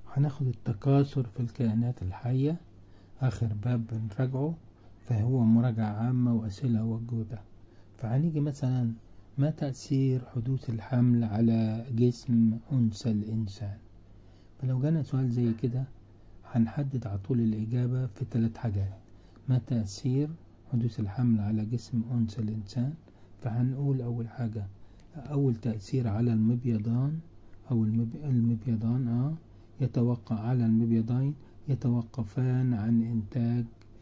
هناخد التكاثر في الكائنات الحية آخر باب بنراجعه فهو مراجعة عامة وأسئلة وأجوبة فهنيجي مثلا ما تأثير حدوث الحمل على جسم أنثى الإنسان فلو جانا سؤال زي كده هنحدد على طول الإجابة في ثلاث حاجات ما تأثير حدوث الحمل على جسم أنثى الإنسان فهنقول أول حاجة أول تأثير على المبيضان أو المبيضان آه يتوقع على المبيضين يتوقفان عن إنتاج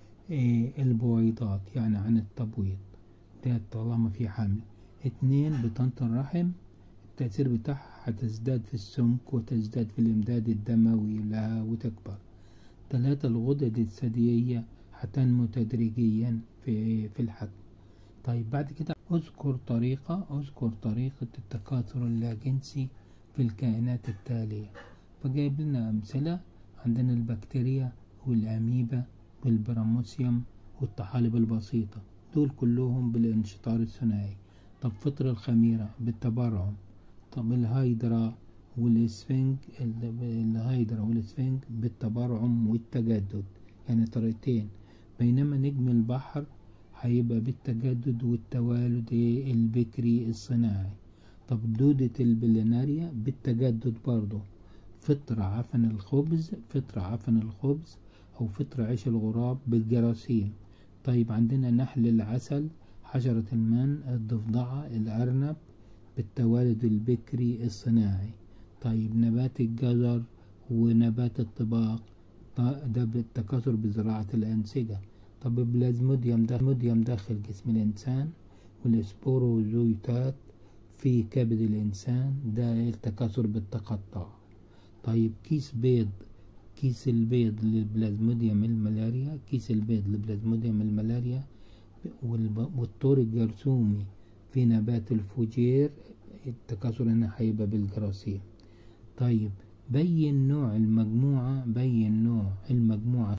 إيه البويضات يعني عن التبويض ده طالما في حمل اتنين بطانة الرحم التأثير بتاعها هتزداد في السمك وتزداد في الإمداد الدموي لها وتكبر تلاتة الغدد الثديية هتنمو تدريجيا في في الحجم طيب بعد كده اذكر طريقة اذكر طريقة التكاثر اللاجنسي في الكائنات التالية فجايب لنا أمثلة عندنا البكتيريا والأميبا والبراموسيوم والطحالب البسيطة دول كلهم بالانشطار الثنائي طب فطر الخميرة بالتبرعم طب الهايدرا والاسفنج الهايدرا والاسفنج بالتبرعم والتجدد يعني طريقتين بينما نجم البحر هيبقى بالتجدد والتوالد البكري الصناعي طب دودة البليناريا بالتجدد برضه فطر عفن الخبز فطر عفن الخبز أو فطر عيش الغراب بالجراثيم طيب عندنا نحل العسل حشرة المن الضفدعة الأرنب بالتوالد البكري الصناعي طيب نبات الجزر ونبات الطباق ده بالتكاثر بزراعة الأنسجة طب البلازموديوم ده موديوم داخل جسم الإنسان والسبوروزويتات في كبد الإنسان ده التكاثر بالتقطع طيب كيس بيض كيس البيض للبلازموديوم الملاريا كيس البيض لبلازموديوم الملاريا والطور الجرثومي في نبات الفوجير التكاثر هنا هيبقى بالجراثيم طيب بين نوع المجموعة بين نوع المجموعة